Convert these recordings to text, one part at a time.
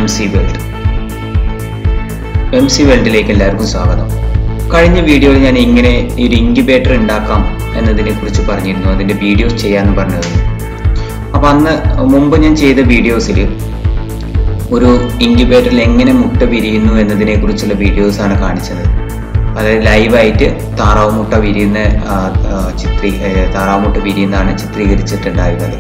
M C world M C വേൾഡിലേക്ക് എല്ലാവർക്കും സ്വാഗതം കഴിഞ്ഞ വീഡിയോയിൽ ഞാൻ ഇങ്ങനെ ഒരു ഇൻക്യുബേറ്റർ ഉണ്ടാക്കാം എന്നതിനെ കുറിച്ച് പറഞ്ഞിരുന്നു അതിന്റെ വീഡിയോസ് ചെയ്യാന്ന് പറഞ്ഞത് അപ്പൊ അന്ന് മുമ്പ് ഞാൻ ചെയ്ത വീഡിയോസിൽ ഒരു ഇൻക്യുബേറ്ററിൽ എങ്ങനെ മുട്ട വിരിയുന്നു എന്നതിനെ കുറിച്ചുള്ള വീഡിയോസ് ആണ് കാണിച്ചത് അതായത് ലൈവായിട്ട് താറാവ് മുട്ട വിരിയുന്ന ആ, ആ, ചിത്രീ ഏ, താറാവ് മുട്ട വിരിയുന്നതാണ് ചിത്രീകരിച്ചിട്ടുണ്ടായിരുന്നത്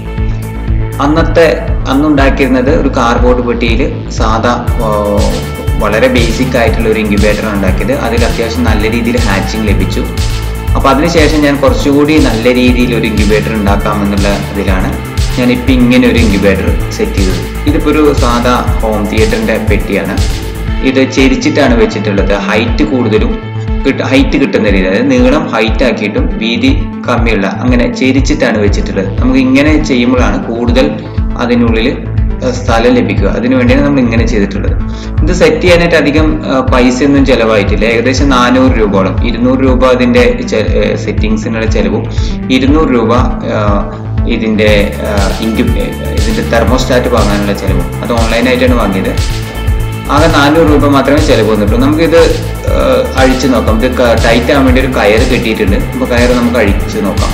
അന്നത്തെ അന്നുണ്ടാക്കിയിരുന്നത് ഒരു കാർബോർഡ് പെട്ടിയിൽ സാധാ ആ, വളരെ ബേസിക് ആയിട്ടുള്ള ഒരു ഇൻക്യുബേറ്റർ ഉണ്ടാക്കിയത് അതിൽ അത്യാവശ്യം നല്ല രീതിയിൽ ഹാച്ചിങ് ലഭിച്ചു അപ്പോൾ അതിനുശേഷം ഞാൻ കുറച്ചുകൂടി നല്ല രീതിയിൽ ഒരു ഇൻക്യുബേറ്റർ ഉണ്ടാക്കാമെന്നുള്ള ഇതിലാണ് ഞാൻ ഇപ്പം ഇങ്ങനെ ഒരു ഇൻക്യുബേറ്റർ സെറ്റ് ചെയ്തത് ഇതിപ്പോൾ ഒരു സാധാ ഹോം തിയേറ്ററിൻ്റെ പെട്ടിയാണ് ഇത് ചെരിച്ചിട്ടാണ് വെച്ചിട്ടുള്ളത് ഹൈറ്റ് കൂടുതലും ഹൈറ്റ് കിട്ടുന്ന രീതി അതായത് നീളം ഹൈറ്റ് ആക്കിയിട്ടും വീതി കമ്മിയുള്ള അങ്ങനെ ചെരിച്ചിട്ടാണ് വെച്ചിട്ടുള്ളത് നമുക്ക് ഇങ്ങനെ ചെയ്യുമ്പോഴാണ് കൂടുതൽ അതിനുള്ളിൽ ഏഹ്, സ്ഥലം ലഭിക്കുക അതിനു വേണ്ടിയാണ് നമ്മൾ ഇങ്ങനെ ചെയ്തിട്ടുള്ളത് ഇത് സെറ്റ് ചെയ്യാനായിട്ട് അധികം ഏഹ്, പൈസയൊന്നും ചെലവായിട്ടില്ല ഏകദേശം നാനൂറ് രൂപയോളം ഇരുന്നൂറ് രൂപ അതിന്റെ സെറ്റിങ്സിനുള്ള ചെലവും ഇരുന്നൂറ് രൂപ ഏഹ്, ഇതിന്റെ ഏഹ്, ഇൻക്യു ഇതിന്റെ തെർമോസ്റ്റാറ്റ് വാങ്ങാനുള്ള ചെലവും അത് ഓൺലൈനായിട്ടാണ് വാങ്ങിയത് ആകെ നാനൂറ് രൂപ മാത്രമേ ചിലവ് വന്നിട്ടുള്ളൂ നമുക്കിത് ഏഹ്, അഴിച്ചു നോക്കാം ഇത് ടൈറ്റ് ആവാൻ വേണ്ടി ഒരു കയറ് കെട്ടിയിട്ടുണ്ട് അപ്പോൾ കയറ് നമുക്ക് അഴിച്ചു നോക്കാം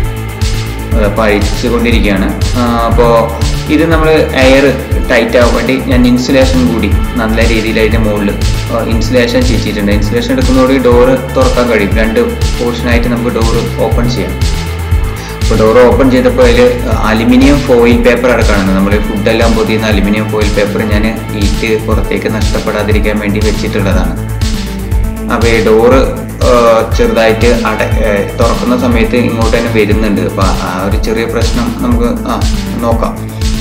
അപ്പോൾ അഴിച്ചുകൊണ്ടിരിക്കുകയാണ് അപ്പോൾ ഇത് നമ്മൾ എയർ ടൈറ്റ് ആവാൻ വേണ്ടി ഞാൻ ഇൻസുലേഷൻ കൂടി നല്ല രീതിയിൽ അതിൻ്റെ മുകളിൽ ഇൻസുലേഷൻ ചെയ്യിച്ചിട്ടുണ്ട് ഇൻസുലേഷൻ എടുക്കുന്നതോടെ ഡോറ് തുറക്കാൻ കഴിയും രണ്ട് പോർഷനായിട്ട് നമുക്ക് ഡോറ് ഓപ്പൺ ചെയ്യാം അപ്പോൾ ഡോർ ഓപ്പൺ ചെയ്തപ്പോൾ അതിൽ അലുമിനിയം ഫോയിൽ പേപ്പർ ആണ് കാണുന്നത് നമ്മൾ ഫുഡെല്ലാം പൊതിയുന്ന അലുമിനിയം ഫോയിൽ പേപ്പർ ഞാൻ ഈറ്റ് പുറത്തേക്ക് നഷ്ടപ്പെടാതിരിക്കാൻ വേണ്ടി വെച്ചിട്ടുള്ളതാണ് അപ്പോൾ ഈ ഡോറ് ചെറുതായിട്ട് അട ഏഹ് തുറക്കുന്ന സമയത്ത് ഇങ്ങോട്ട് തന്നെ വരുന്നുണ്ട് അപ്പോൾ ആ ഒരു ചെറിയ പ്രശ്നം നമുക്ക് ആ നോക്കാം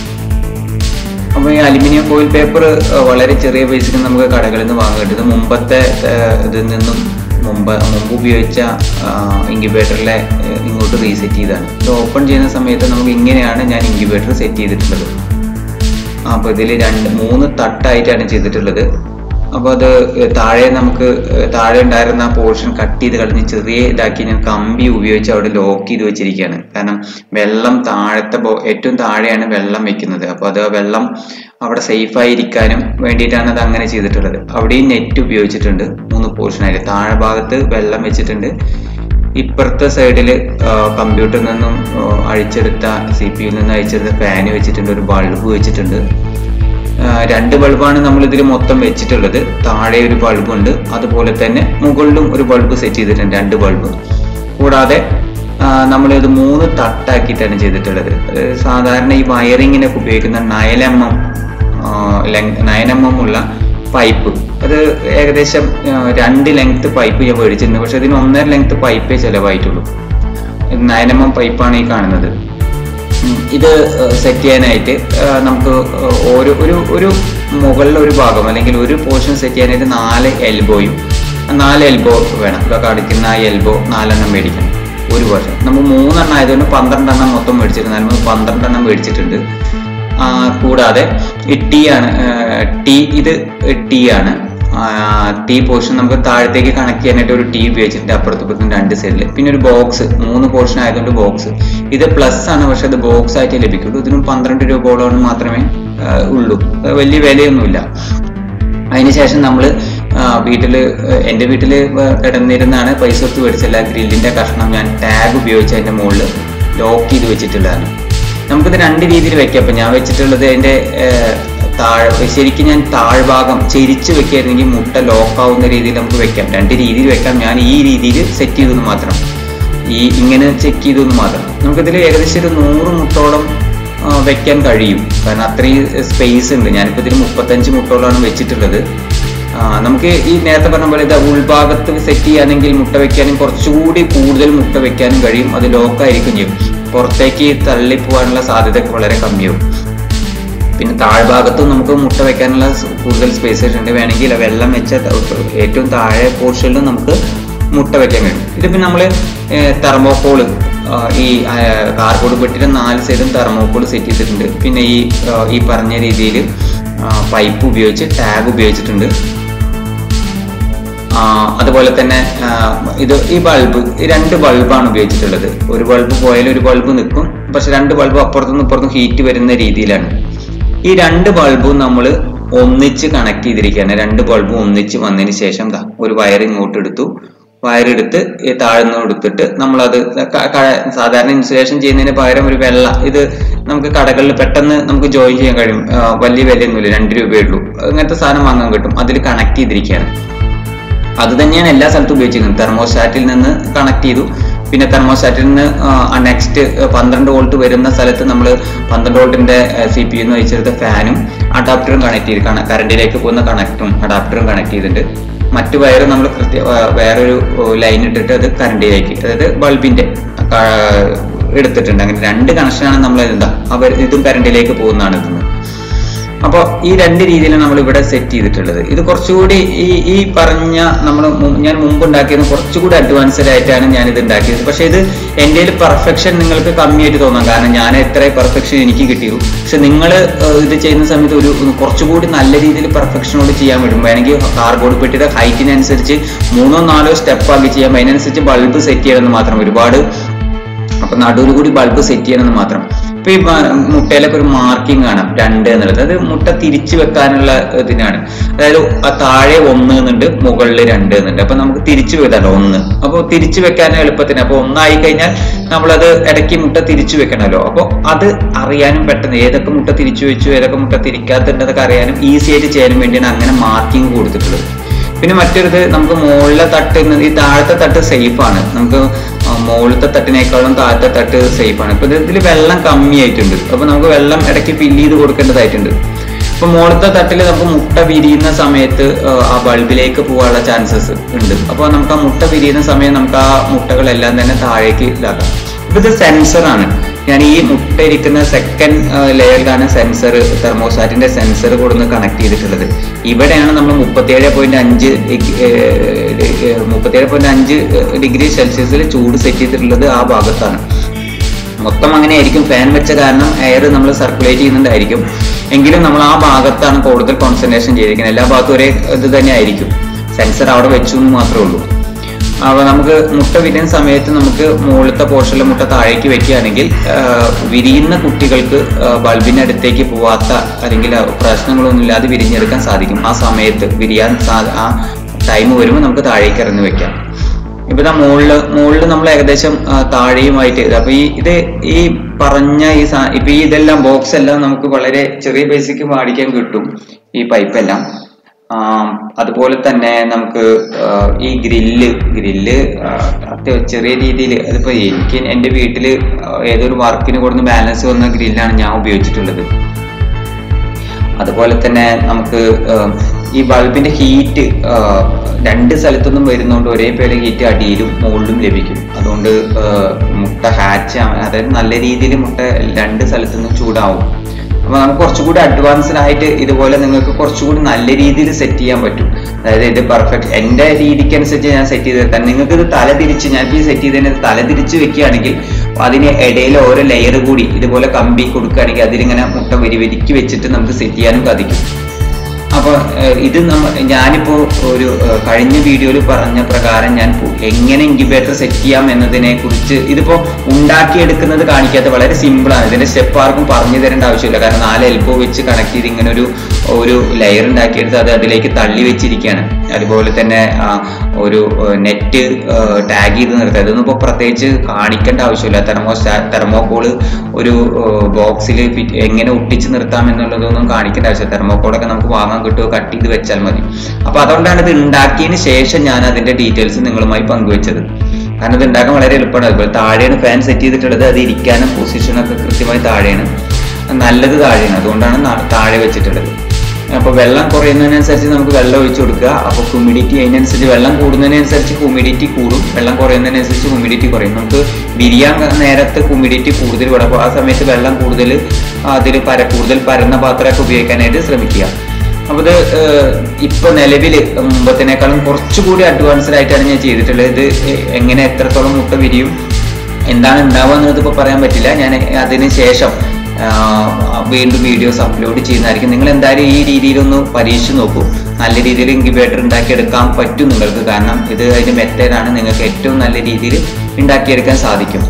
അപ്പോൾ ഈ അലുമിനിയം ഫോയിൽ പേപ്പർ വളരെ ചെറിയ പൈസക്ക് നമുക്ക് കടകളിൽ നിന്ന് വാങ്ങാൻ കിട്ടും ഇത് മുമ്പത്തെ ഏഹ്, ഇതിൽ നിന്നും മുമ്പ് മുമ്പ് ഉപയോഗിച്ച ഇൻക്യുബേറ്ററിലെ ഇങ്ങോട്ട് റീസെറ്റ് ചെയ്താണ് ഇത് ഓപ്പൺ ചെയ്യുന്ന സമയത്ത് നമുക്ക് ഇങ്ങനെയാണ് ഞാൻ ഇൻക്യുബേറ്റർ സെറ്റ് ചെയ്തിട്ടുള്ളത് അപ്പോൾ ഇതിൽ രണ്ട് മൂന്ന് തട്ടായിട്ടാണ് ചെയ്തിട്ടുള്ളത് അപ്പോൾ അത് താഴെ നമുക്ക് താഴെ ഉണ്ടായിരുന്ന ആ പോർഷൻ കട്ട് ചെയ്ത് കളഞ്ഞ് ചെറിയ ഇതാക്കി ഞാൻ കമ്പി ഉപയോഗിച്ച് അവിടെ ലോക്ക് ചെയ്ത് വെച്ചിരിക്കുകയാണ് കാരണം വെള്ളം താഴത്തെ ബോ- ഏറ്റവും താഴെയാണ് വെള്ളം വെക്കുന്നത് അപ്പോൾ അത് ആ വെള്ളം അവിടെ സേഫായി ഇരിക്കാനും വേണ്ടിയിട്ടാണ് അത് അങ്ങനെ ചെയ്തിട്ടുള്ളത് അവിടെയും നെറ്റ് ഉപയോഗിച്ചിട്ടുണ്ട് മൂന്ന് പോർഷനായിട്ട് താഴെ ഭാഗത്ത് വെള്ളം വെച്ചിട്ടുണ്ട് ഇപ്പുറത്തെ സൈഡിൽ കമ്പ്യൂട്ടറിൽ നിന്നും ആ, അഴിച്ചെടുത്ത സി പി യുയിൽ നിന്ന് അഴിച്ചെടുത്ത ഫാന് വെച്ചിട്ടുണ്ട് ഒരു ബൾബ് വെച്ചിട്ടുണ്ട് ആ, രണ്ട് ബൾബാണ് നമ്മൾ ഇതിൽ മൊത്തം വെച്ചിട്ടുള്ളത് താഴെ ഒരു ബൾബ് ഉണ്ട് അതുപോലെ തന്നെ മുകളിലും ഒരു ബൾബ് സെറ്റ് ചെയ്തിട്ടുണ്ട് രണ്ട് ബൾബ് കൂടാതെ നമ്മൾ ഇത് മൂന്ന് തട്ടാക്കിയിട്ടാണ് ചെയ്തിട്ടുള്ളത് അത് സാധാരണ ഈ വയറിങ്ങിനൊക്കെ ഉപയോഗിക്കുന്ന nine M M nine M M ഉള്ള പൈപ്പ് അത് ഏകദേശം ആ, രണ്ട് ലെങ്ത് പൈപ്പ് ഞാൻ മേടിച്ചിട്ടുണ്ട് പക്ഷെ അതിന് ഒന്നര ലെങ്ത് പൈപ്പേ ചിലവായിട്ടുള്ളൂ നയൻ എം എം പൈപ്പാണ് ഈ കാണുന്നത് ഉം, ഇത് സെറ്റ് ചെയ്യാനായിട്ട് ആ, നമുക്ക് ആ, ഓരോ ഒരു ഒരു മുകളിലെ ഒരു ഭാഗം അല്ലെങ്കിൽ ഒരു പോർഷൻ സെറ്റ് ചെയ്യാനായിട്ട് നാല് എൽബോയും നാല് എൽബോ വേണം ഇവിടെ കാണിക്കുന്ന ആ എൽബോ നാലെണ്ണം മേടിക്കണം ഒരു പോർഷൻ നമ്മൾ മൂന്നെണ്ണം ആയതുകൊണ്ട് പന്ത്രണ്ടെണ്ണം മൊത്തം മേടിച്ചിട്ടുണ്ട് നമ്മൾ പന്ത്രണ്ടെണ്ണം മേടിച്ചിട്ടുണ്ട് ആ, കൂടാതെ ഈ ടീ ആണ് ടീ ഇത് ടീ ആണ് ടീ പോർഷൻ നമുക്ക് താഴത്തേക്ക് കണക്ട് ചെയ്യാനായിട്ട് ഒരു ടീ ഉപയോഗിച്ചിട്ടുണ്ട് അപ്പുറത്തും ഇപ്പുറത്തും രണ്ട് സൈഡിൽ പിന്നെ ഒരു ബോക്സ് മൂന്ന് പോർഷൻ ആയതുകൊണ്ട് ബോക്സ് ഇത് പ്ലസ് ആണ് പക്ഷെ അത് ബോക്സ് ആയിട്ട് ലഭിക്കുള്ളൂ ഇതിനും പന്ത്രണ്ട് രൂപയോളം മാത്രമേ ആ, ഉള്ളൂ അത് വലിയ വിലയൊന്നുമില്ല അതിനുശേഷം നമ്മൾ വീട്ടിൽ എൻ്റെ വീട്ടിൽ കിടന്നിരുന്നാണ് പൈസ കൊടുത്ത് മേടിച്ചല്ല ഗ്രില്ലിൻ്റെ കഷ്ണം ഞാൻ ടാഗ് ഉപയോഗിച്ച് അതിൻ്റെ മുകളിൽ ലോക്ക് ചെയ്ത് വെച്ചിട്ടുള്ളതാണ് നമുക്കിത് രണ്ട് രീതിയിൽ വെക്കാം അപ്പം ഞാൻ വെച്ചിട്ടുള്ളത് അതിൻ്റെ താഴെ ശരിക്കും ഞാൻ താഴ്ഭാഗം ചെരിച്ച് വെക്കുകയായിരുന്നെങ്കിൽ മുട്ട ലോക്ക് ആവുന്ന രീതിയിൽ നമുക്ക് വെക്കാം രണ്ട് രീതിയിൽ വെക്കാം ഞാൻ ഈ രീതിയിൽ സെറ്റ് ചെയ്തെന്ന് മാത്രം ഈ ഇങ്ങനെ ചെക്ക് ചെയ്തെന്ന് മാത്രം നമുക്കിതിൽ ഏകദേശം ഒരു നൂറ് മുട്ടോളം ആ, വെക്കാൻ കഴിയും കാരണം അത്രയും സ്പേസ് ഉണ്ട് ഞാനിപ്പോൾ ഇതിൽ മുപ്പത്തഞ്ച് മുട്ടോളാണ് വെച്ചിട്ടുള്ളത് ആ, നമുക്ക് ഈ നേരത്തെ പറഞ്ഞ പോലെ ഇത് ഉൾഭാഗത്ത് സെറ്റ് ചെയ്യാനെങ്കിൽ മുട്ട വെക്കാനും കുറച്ചുകൂടി കൂടുതൽ മുട്ട വെക്കാനും കഴിയും അത് ലോക്കായിരിക്കും ചെയ്യും പുറത്തേക്ക് തള്ളി പോകാനുള്ള സാധ്യതയൊക്കെ വളരെ കമ്മിയാവും പിന്നെ താഴ്ഭാഗത്തും നമുക്ക് മുട്ട വെക്കാനുള്ള സ് കൂടുതൽ സ്പേസസ് ഉണ്ട് വേണമെങ്കിൽ വെള്ളം വെച്ച ത- ഏറ്റവും താഴെ പോർഷനിലും നമുക്ക് മുട്ട വെക്കാൻ കഴിയും ഇതിപ്പോൾ നമ്മൾ തെർമോക്കോള് ഈ കാർബോർഡ് പെട്ടിയുടെ നാല് സൈഡും തെർമോക്കോൾ സെറ്റ് ചെയ്തിട്ടുണ്ട് പിന്നെ ഈ ആ, ഈ പറഞ്ഞ രീതിയിൽ പൈപ്പ് ഉപയോഗിച്ച് ടാഗ് ഉപയോഗിച്ചിട്ടുണ്ട് ആ, അതുപോലെ തന്നെ ആ, ഇത് ഈ ബൾബ് ഈ രണ്ട് ബൾബാണ് ഉപയോഗിച്ചിട്ടുള്ളത് ഒരു ബൾബ് പോയാൽ ഒരു ബൾബ് നിൽക്കും പക്ഷെ രണ്ട് ബൾബ് അപ്പുറത്തുനിന്ന് ഇപ്പുറത്തും ഹീറ്റ് വരുന്ന രീതിയിലാണ് ഈ രണ്ട് ബൾബും നമ്മൾ ഒന്നിച്ച് കണക്ട് ചെയ്തിരിക്കുകയാണ് രണ്ട് ബൾബും ഒന്നിച്ച് വന്നതിന് ശേഷം ദാ ഒരു വയർ ഇങ്ങോട്ട് എടുത്തു വയറെടുത്ത് ഈ താഴ്ന്നു എടുത്തിട്ട് നമ്മളത് ക- ക- സാധാരണ ഇൻസുലേഷൻ ചെയ്യുന്നതിന് പകരം ഒരു വെള്ള ഇത് നമുക്ക് കടകളിൽ പെട്ടെന്ന് നമുക്ക് ജോയിൻ ചെയ്യാൻ കഴിയും ആ, വലിയ വിലയൊന്നുമില്ല രണ്ട് രൂപയേ ഉള്ളൂ അങ്ങനത്തെ സാധനം വാങ്ങാൻ കിട്ടും അതിൽ കണക്ട് ചെയ്തിരിക്കുകയാണ് അത് തന്നെയാണ് എല്ലാ സ്ഥലത്തും ഉപയോഗിച്ചിരുന്നത് തെർമോസ്റ്റാറ്റിൽ നിന്ന് കണക്ട് ചെയ്തു പിന്നെ തെർമോസ്റ്റാറ്റിൽ നിന്ന് നെക്സ്റ്റ് പന്ത്രണ്ട് വോൾട്ട് വരുന്ന സ്ഥലത്ത് നമ്മൾ പന്ത്രണ്ട് വോൾട്ടിന്റെ സി പി എന്ന് വെച്ചെടുത്ത ഫാനും അഡാപ്റ്ററും കണക്ട് ചെയ്ത് കറണ്ടിലേക്ക് പോകുന്ന കണക്റ്റും അഡാപ്റ്ററും കണക്ട് ചെയ്തിട്ടുണ്ട് മറ്റു വയർ നമ്മൾ കൃത്യ ആ, വേറൊരു ലൈൻ ഇട്ടിട്ട് അത് കറണ്ടിലേക്ക് അതായത് ബൾബിന്റെ എടുത്തിട്ടുണ്ട് അങ്ങനെ രണ്ട് കണക്ഷനാണ് നമ്മൾ എന്താ അവർ ഇതും കറണ്ടിലേക്ക് പോകുന്നതാണ് ഇതെന്ന് അപ്പോൾ ഈ രണ്ട് രീതിയിലാണ് നമ്മൾ ഇവിടെ സെറ്റ് ചെയ്തിട്ടുള്ളത് ഇത് കുറച്ചുകൂടി ഈ ഈ പറഞ്ഞ നമ്മൾ ഞാൻ മുമ്പ് ഉണ്ടാക്കിയത് കുറച്ചുകൂടി അഡ്വാൻസ്ഡ് ആയിട്ടാണ് ഞാൻ ഇത് ഉണ്ടാക്കിയത് പക്ഷെ ഇത് എൻ്റെ പെർഫെക്ഷൻ നിങ്ങൾക്ക് കമ്മിയായിട്ട് തോന്നാം കാരണം ഞാൻ എത്ര പെർഫെക്ഷൻ എനിക്ക് കിട്ടിയുള്ളൂ പക്ഷെ നിങ്ങൾ ഇത് ചെയ്യുന്ന സമയത്ത് ഒരു ഒരു കുറച്ചുകൂടി നല്ല രീതിയിൽ പെർഫെക്ഷനോട് ചെയ്യാൻ പറ്റും വേണമെങ്കിൽ കാർബോർഡ് പെട്ടിയുടെ ഹൈറ്റിനനുസരിച്ച് മൂന്നോ നാലോ സ്റ്റെപ്പ് ആക്കി ചെയ്യാം അതിനനുസരിച്ച് ബൾബ് സെറ്റ് ചെയ്യണമെന്ന് മാത്രം ഒരുപാട് അപ്പൊ നടുവിൽ കൂടി ബൾബ് സെറ്റ് ചെയ്യണമെന്ന് മാത്രം ഇപ്പൊ ഈ മ- മുട്ടയിലൊക്കെ ഒരു മാർക്കിംഗ് കാണാം രണ്ട് എന്നുള്ളത് അത് മുട്ട തിരിച്ചു വെക്കാനുള്ള ഇതിനാണ് അതായത് ആ താഴെ ഒന്ന് എന്നുണ്ട് മുകളിൽ രണ്ട് എന്നുണ്ട് അപ്പൊ നമുക്ക് തിരിച്ചു വെക്കാനോ ഒന്ന് അപ്പൊ തിരിച്ചു വെക്കാൻ എളുപ്പത്തിന് അപ്പൊ ഒന്നായി കഴിഞ്ഞാൽ നമ്മളത് ഇടയ്ക്ക് മുട്ട തിരിച്ചു വെക്കണമല്ലോ അപ്പൊ അത് അറിയാനും പെട്ടെന്ന് ഏതൊക്കെ മുട്ട തിരിച്ചു വെച്ചു ഏതൊക്കെ മുട്ട തിരിക്കാത്തുണ്ടെന്നൊക്കെ അറിയാനും ഈസി ആയിട്ട് ചെയ്യാനും വേണ്ടിയാണ് അങ്ങനെ മാർക്കിംഗ് കൊടുത്തിട്ടുള്ളത് പിന്നെ മറ്റൊരിത് നമുക്ക് മുകളിലെ തട്ട് ന്ന് ഈ താഴത്തെ തട്ട് സേഫ് ആണ് നമുക്ക് ആ മുകളിലത്തെ തട്ടിനേക്കാളും താഴത്തെ തട്ട് സേഫ് ആണ് ഇപ്പൊ ഇതിൽ വെള്ളം കമ്മിയായിട്ടുണ്ട് അപ്പൊ നമുക്ക് വെള്ളം ഇടയ്ക്ക് ഫില്ല് ചെയ്ത് കൊടുക്കേണ്ടതായിട്ടുണ്ട് ഇപ്പൊ മുകളിലത്തെ തട്ടിൽ നമുക്ക് മുട്ട വിരിയുന്ന സമയത്ത് ആ, ആ ബൾബിലേക്ക് പോകാനുള്ള ചാൻസസ് ഉണ്ട് അപ്പൊ നമുക്ക് ആ മുട്ട വിരിയുന്ന സമയം നമുക്ക് ആ മുട്ടകളെല്ലാം തന്നെ താഴേക്ക് ഇതാക്കാം ഇപ്പൊ ഇത് സെൻസറാണ് ഞാൻ ഈ മുട്ട ഇരിക്കുന്ന സെക്കൻഡ് ലെയറിലാണ് സെൻസർ തെർമോസാറ്റിന്റെ സെൻസർ കൊടുന്ന് കണക്ട് ചെയ്തിട്ടുള്ളത് ഇവിടെയാണ് നമ്മൾ മുപ്പത്തിയേഴ് പോയിന്റ് അഞ്ച് മുപ്പത്തിയേഴ് പോയിന്റ് അഞ്ച് ഡിഗ്രി സെൽഷ്യസിൽ ചൂട് സെറ്റ് ചെയ്തിട്ടുള്ളത് ആ ഭാഗത്താണ് മൊത്തം അങ്ങനെ ആയിരിക്കും ഫാൻ വെച്ച കാരണം എയർ നമ്മൾ സർക്കുലേറ്റ് ചെയ്യുന്നുണ്ടായിരിക്കും എങ്കിലും നമ്മൾ ആ ഭാഗത്താണ് കൂടുതൽ കോൺസെൻട്രേഷൻ ചെയ്തിരിക്കുന്നത് എല്ലാ ഭാഗത്തും ഒരേ ഇത് തന്നെ ആയിരിക്കും സെൻസർ അവിടെ വെച്ചു എന്ന് മാത്രമേ ഉള്ളൂ അപ്പോൾ നമുക്ക് മുട്ട വിരിയുന്ന സമയത്ത് നമുക്ക് മുകളിലത്തെ പോർഷനിലെ മുട്ട താഴേക്ക് വെക്കുകയാണെങ്കിൽ ആ, വിരിയുന്ന കുട്ടികൾക്ക് ആ, ബൾബിന്റെ അടുത്തേക്ക് പോവാത്ത അല്ലെങ്കിൽ ആ പ്രശ്നങ്ങളൊന്നും ഇല്ലാതെ വിരിഞ്ഞെടുക്കാൻ സാധിക്കും ആ സമയത്ത് വിരിയാൻ സാ- ആ ടൈം വരുമ്പോൾ നമുക്ക് താഴേക്ക് ഇറങ്ങി വെക്കാം ഇപ്പൊ ഇതാ മുകളില് മുകളില് നമ്മൾ ഏകദേശം ആ, താഴെയുമായിട്ട് ഇത് അപ്പൊ ഈ ഇത് ഈ പറഞ്ഞ ഈ സാ- ഇപ്പൊ ഈ ഇതെല്ലാം ബോക്സ് എല്ലാം നമുക്ക് വളരെ ചെറിയ പൈസക്ക് മേടിക്കാൻ കിട്ടും ഈ പൈപ്പ് എല്ലാം ആം, അതുപോലെ തന്നെ നമുക്ക് ആ, ഈ ഗ്രില്ല് ഗ്രില്ല് അത്യാവശ്യം ചെറിയ രീതിയിൽ അതിപ്പോ എനിക്ക് എന്റെ വീട്ടില് ആ, ഏതൊരു വർക്കിന് കൊടുന്ന് ബാലൻസ് വന്ന ഗ്രില്ലാണ് ഞാൻ ഉപയോഗിച്ചിട്ടുള്ളത് അതുപോലെ തന്നെ നമുക്ക് ആഹ്, ഈ ബൾബിന്റെ ഹീറ്റ് രണ്ട് സ്ഥലത്തുനിന്നും വരുന്നതുകൊണ്ട് ഒരേപോലെ ഹീറ്റ് അടിയിലും മുകളിലും ലഭിക്കും അതുകൊണ്ട് ആഹ്, മുട്ട ഹാച്ച് അതായത് നല്ല രീതിയിൽ മുട്ട രണ്ട് സ്ഥലത്തുനിന്നും ചൂടാവും അപ്പൊ നമുക്ക് കുറച്ചുകൂടി അഡ്വാൻസ്ഡ് ആയിട്ട് ഇതുപോലെ നിങ്ങൾക്ക് കുറച്ചുകൂടി നല്ല രീതിയിൽ സെറ്റ് ചെയ്യാൻ പറ്റും അതായത് ഇത് പെർഫെക്റ്റ് എന്റെ രീതിക്ക് അനുസരിച്ച് ഞാൻ സെറ്റ് ചെയ്ത് തരാം നിങ്ങൾക്ക് ഇത് തല തിരിച്ച് ഞാൻ ഈ സെറ്റ് ചെയ്തതിന് തല തിരിച്ച് വെക്കുകയാണെങ്കിൽ അതിന് ഇടയിൽ ഓരോ ലെയർ കൂടി ഇതുപോലെ കമ്പി കൊടുക്കുകയാണെങ്കിൽ അതിലിങ്ങനെ മുട്ട വരി വരിക്ക് വെച്ചിട്ട് നമുക്ക് സെറ്റ് ചെയ്യാനും സാധിക്കും അപ്പൊ ഏഹ്, ഇത് നമ്മ ഞാനിപ്പോ ഒരു ഏഹ്, കഴിഞ്ഞ വീഡിയോയിൽ പറഞ്ഞ പ്രകാരം ഞാൻ പു- എങ്ങനെ ഇൻക്യുബേറ്റർ സെറ്റ് ചെയ്യാം എന്നതിനെ കുറിച്ച് ഇതിപ്പോ ഉണ്ടാക്കിയെടുക്കുന്നത് കാണിക്കാത്ത വളരെ സിമ്പിൾ ആണ് ഇതിന്റെ സ്റ്റെപ്പ് ആർക്കും പറഞ്ഞു തരേണ്ട ആവശ്യമില്ല കാരണം നാല് എൽബോ വെച്ച് കണക്ട് ചെയ്ത് ഇങ്ങനെ ഒരു ഒരു ലെയർ ഉണ്ടാക്കിയെടുത്ത് അത് അതിലേക്ക് തള്ളി വെച്ചിരിക്കുകയാണ് അതുപോലെ തന്നെ ആ, ഒരു നെറ്റ് ടാഗ് ചെയ്ത് നിർത്തുക ഇതൊന്നും ഇപ്പോൾ പ്രത്യേകിച്ച് കാണിക്കേണ്ട ആവശ്യമില്ല തെർമോ തെർമോകോള് ഒരു ബോക്സിൽ എങ്ങനെ ഒട്ടിച്ച് നിർത്താം എന്നുള്ളതൊന്നും കാണിക്കേണ്ട ആവശ്യമില്ല തെർമോകോളൊക്കെ നമുക്ക് വാങ്ങാൻ കിട്ടുമോ കട്ട് ചെയ്ത് വെച്ചാൽ മതി അപ്പൊ അതുകൊണ്ടാണ് ഇത് ഉണ്ടാക്കിയതിന് ശേഷം ഞാൻ അതിന്റെ ഡീറ്റെയിൽസ് നിങ്ങളുമായി പങ്കുവെച്ചത് കാരണം ഇത് ഉണ്ടാക്കാൻ വളരെ എളുപ്പമാണ് അതുപോലെ താഴെയാണ് ഫാൻ സെറ്റ് ചെയ്തിട്ടുള്ളത് അത് ഇരിക്കാനും പൊസിഷനൊക്കെ കൃത്യമായി താഴെയാണ് നല്ലത് താഴെയാണ് അതുകൊണ്ടാണ് നാ- താഴെ വെച്ചിട്ടുള്ളത് അപ്പൊ വെള്ളം കുറയുന്നതിനനുസരിച്ച് നമുക്ക് വെള്ളം ഒഴിച്ചു കൊടുക്കുക അപ്പൊ ഹ്യൂമിഡിറ്റി അതിനനുസരിച്ച് വെള്ളം കൂടുന്നതിനനുസരിച്ച് ഹ്യൂമിഡിറ്റി കൂടും വെള്ളം കുറയുന്നതിനനുസരിച്ച് ഹ്യൂമിഡിറ്റി കുറയും നമുക്ക് ബിരിയാൻ നേരത്ത് ഹ്യൂമിഡിറ്റി കൂടുതൽ വേണം അപ്പോൾ ആ സമയത്ത് വെള്ളം കൂടുതൽ അതിൽ പര കൂടുതൽ പരന്ന പാത്രമൊക്കെ ഉപയോഗിക്കാനായിട്ട് ശ്രമിക്കുക അപ്പോൾ ഇത് ഏഹ്, ഇപ്പൊ നിലവിൽ മുമ്പത്തിനേക്കാളും കുറച്ചുകൂടി അഡ്വാൻസ്ഡ് ആയിട്ടാണ് ഞാൻ ചെയ്തിട്ടുള്ളത് ഇത് എങ്ങനെ എത്രത്തോളം മുട്ട വിരിയും എന്താണ് ഉണ്ടാവുക എന്നത് ഇപ്പോൾ പറയാൻ പറ്റില്ല ഞാൻ അതിന് ശേഷം ആഹ് വീണ്ടും വീഡിയോസ് അപ്ലോഡ് ചെയ്യുന്നതായിരിക്കും നിങ്ങൾ എന്തായാലും ഈ രീതിയിലൊന്ന് പരീക്ഷിച്ച് നോക്കൂ നല്ല രീതിയിൽ ഇൻക്യുബേറ്റർ ഉണ്ടാക്കിയെടുക്കാൻ പറ്റും നിങ്ങൾക്ക് കാരണം ഇത് അതിന്റെ മെത്തേഡാണ് നിങ്ങൾക്ക് ഏറ്റവും നല്ല രീതിയിൽ ഉണ്ടാക്കിയെടുക്കാൻ സാധിക്കും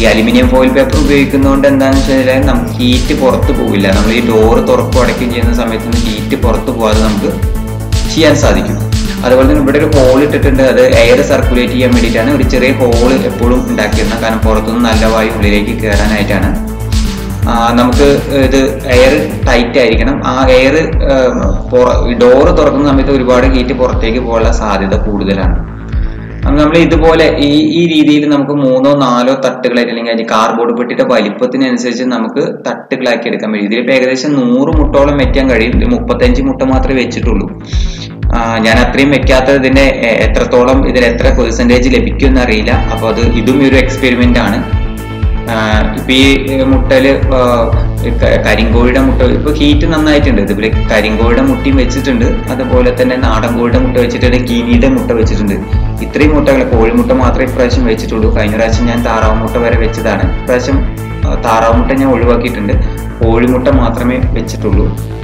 ഈ അലുമിനിയം ഫോയിൽ പേപ്പർ ഉപയോഗിക്കുന്നതുകൊണ്ട് എന്താണെന്ന് വെച്ചാൽ നമുക്ക് ഹീറ്റ് പുറത്ത് പോകില്ല നമ്മൾ ഈ ഡോറ് തുറക്കും അടയ്ക്കുകയും ചെയ്യുന്ന സമയത്ത് ഹീറ്റ് പുറത്ത് പോകാതെ നമുക്ക് ചെയ്യാൻ സാധിക്കും അതുപോലെ തന്നെ ഇവിടെ ഒരു ഹോൾ ഇട്ടിട്ടുണ്ട് അത് എയർ സർക്കുലേറ്റ് ചെയ്യാൻ വേണ്ടിയിട്ടാണ് ഒരു ചെറിയ ഹോൾ എപ്പോഴും ഉണ്ടാക്കിയിരുന്നത് കാരണം പുറത്തുനിന്ന് നല്ല വായു ഉള്ളിലേക്ക് കയറാനായിട്ടാണ് ആ, നമുക്ക് ഇത് എയർ ടൈറ്റ് ആയിരിക്കണം ആ എയർ ഡോറ് തുറക്കുന്ന സമയത്ത് ഒരുപാട് ഹീറ്റ് പുറത്തേക്ക് പോകാനുള്ള സാധ്യത കൂടുതലാണ് നമ്മൾ ഇതുപോലെ ഈ ഈ രീതിയിൽ നമുക്ക് മൂന്നോ നാലോ തട്ടുകളായിട്ട് അല്ലെങ്കിൽ അതിന്റെ കാർബോർഡ് പെട്ടിയുടെ വലിപ്പത്തിനനുസരിച്ച് നമുക്ക് തട്ടുകളാക്കി എടുക്കാൻ കഴിയും ഇതിലിപ്പോൾ ഏകദേശം നൂറ് മുട്ടോളം വെക്കാൻ കഴിയും ഇത് മുപ്പത്തഞ്ച് മുട്ട മാത്രമേ വെച്ചിട്ടുള്ളൂ ആ, ഞാൻ അത്രയും വെക്കാത്തത് ഇതിന്റെ എ- എത്രത്തോളം ഇതിൽ എത്ര പെർസെൻറ്റേജ് ലഭിക്കും എന്നറിയില്ല അപ്പോൾ അത് ഇതും ഒരു എക്സ്പെരിമെന്റ് ആണ് ആഹ് ഇപ്പൊ ഈ ഏർ മുട്ടയില് ആഹ് ഈ ക- കരിങ്കോഴിയുടെ മുട്ട ഇപ്പൊ ഹീറ്റ് നന്നായിട്ടുണ്ട് ഇതില് കരിങ്കോഴിയുടെ മുട്ടയും വെച്ചിട്ടുണ്ട് അതുപോലെ തന്നെ നാടൻ കോഴിയുടെ മുട്ട വെച്ചിട്ടുണ്ട് ഗിനിയുടെ മുട്ട വെച്ചിട്ടുണ്ട് ഇത്രയും മുട്ടകൾ കോഴിമുട്ട മാത്രമേ ഇപ്രാവശ്യം വെച്ചിട്ടുള്ളൂ കഴിഞ്ഞ പ്രാവശ്യം ഞാൻ താറാവ് മുട്ട വരെ വെച്ചതാണ് ഇപ്രാവശ്യം ആഹ് താറാവ് മുട്ട ഞാൻ ഒഴിവാക്കിയിട്ടുണ്ട് കോഴിമുട്ട മാത്രമേ വെച്ചിട്ടുള്ളൂ